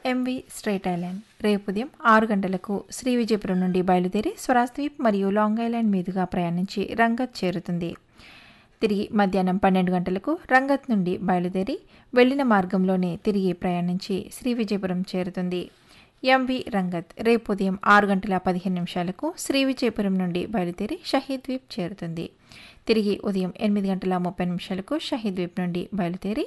MV straight island రేపు ఉదయం ఆరు గంటలకు శ్రీ విజయపురం నుండి బయలుదేరి స్వరాజ్ద్వీప్ మరియు లాంగ్ ఐలాండ్ మీదుగా ప్రయాణించి రంగత్ చేరుతుంది తిరిగి మధ్యాహ్నం పన్నెండు గంటలకు రంగత్ నుండి బయలుదేరి వెళ్లిన మార్గంలోనే తిరిగి ప్రయాణించి శ్రీ విజయపురం చేరుతుంది ఎంవి రంగత్ రేపు ఉదయం ఆరు గంటల పదిహేను నిమిషాలకు శ్రీ విజయపురం నుండి బయలుదేరి షహీద్ ద్వీప్ చేరుతుంది తిరిగి ఉదయం ఎనిమిది గంటల ముప్పై నిమిషాలకు షహీద్ ద్వీప్ నుండి బయలుదేరి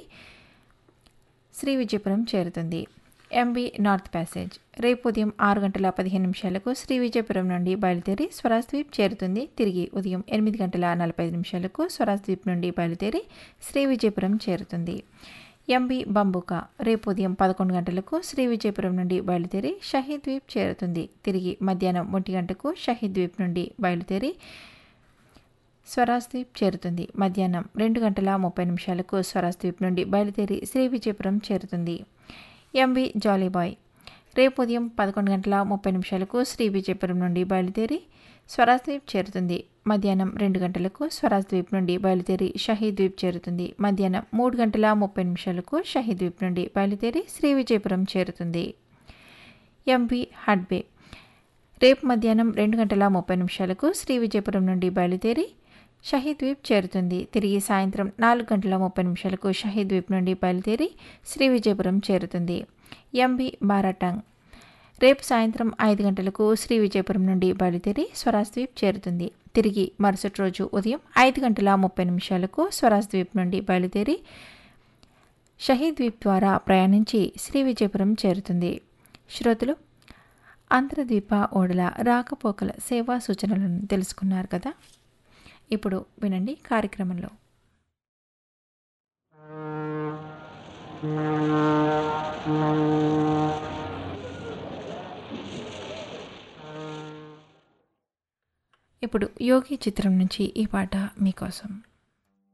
శ్రీ విజయపురం చేరుతుంది ఎంవి నార్త్ ప్యాసేజ్ రేపు ఉదయం ఆరు గంటల పదిహేను నిమిషాలకు శ్రీ విజయపురం నుండి బయలుదేరి స్వరాజ్ ద్వీప్ చేరుతుంది తిరిగి ఉదయం ఎనిమిది గంటల నలభై ఐదు నిమిషాలకు స్వరాజ్ ద్వీప్ నుండి బయలుదేరి శ్రీ విజయపురం చేరుతుంది ఎంబి బంబుకా రేపు ఉదయం పదకొండు గంటలకు శ్రీ విజయపురం నుండి బయలుదేరి షహీద్ ద్వీప్ చేరుతుంది తిరిగి మధ్యాహ్నం ఒంటి గంటకు షహీద్ ద్వీప్ నుండి బయలుదేరి స్వరాజ్ ద్వీప్ చేరుతుంది మధ్యాహ్నం రెండు గంటల ముప్పై నిమిషాలకు స్వరాజ్ ద్వీప్ నుండి బయలుదేరి శ్రీ విజయపురం చేరుతుంది ఎంవి జాలీబాయ్ రేపు ఉదయం పదకొండు గంటల ముప్పై నిమిషాలకు శ్రీ విజయపురం నుండి బయలుదేరి స్వరాజ్ ద్వీప్ చేరుతుంది మధ్యాహ్నం రెండు గంటలకు స్వరాజ్ ద్వీప్ నుండి బయలుదేరి షహీద్ ద్వీప్ చేరుతుంది మధ్యాహ్నం మూడు గంటల ముప్పై నిమిషాలకు షహీద్ ద్వీప్ నుండి బయలుదేరి శ్రీ విజయపురం చేరుతుంది ఎంవి హడ్బే రేపు మధ్యాహ్నం రెండు గంటల ముప్పై నిమిషాలకు శ్రీ విజయపురం నుండి బయలుదేరి షహీద్ ద్వీప్ చేరుతుంది తిరిగి సాయంత్రం నాలుగు గంటల ముప్పై నిమిషాలకు షహీద్ ద్వీప్ నుండి బయలుదేరి శ్రీ విజయపురం చేరుతుంది ఎంబి బారాటాంగ్ రేపు సాయంత్రం ఐదు గంటలకు శ్రీ విజయపురం నుండి బయలుదేరి స్వరాజ్ ద్వీప్ చేరుతుంది తిరిగి మరుసటి రోజు ఉదయం ఐదు గంటల ముప్పై నిమిషాలకు స్వరాజ్ ద్వీప్ నుండి బయలుదేరి షహీద్ ద్వీప్ ద్వారా ప్రయాణించి శ్రీ విజయపురం చేరుతుంది శ్రోతలు ఆంధ్రద్వీప ఓడల రాకపోకల సేవా సూచనలను తెలుసుకున్నారు కదా ఇప్పుడు వినండి కార్యక్రమంలో ఇప్పుడు యోగి చిత్రం నుంచి ఈ పాట మీకోసం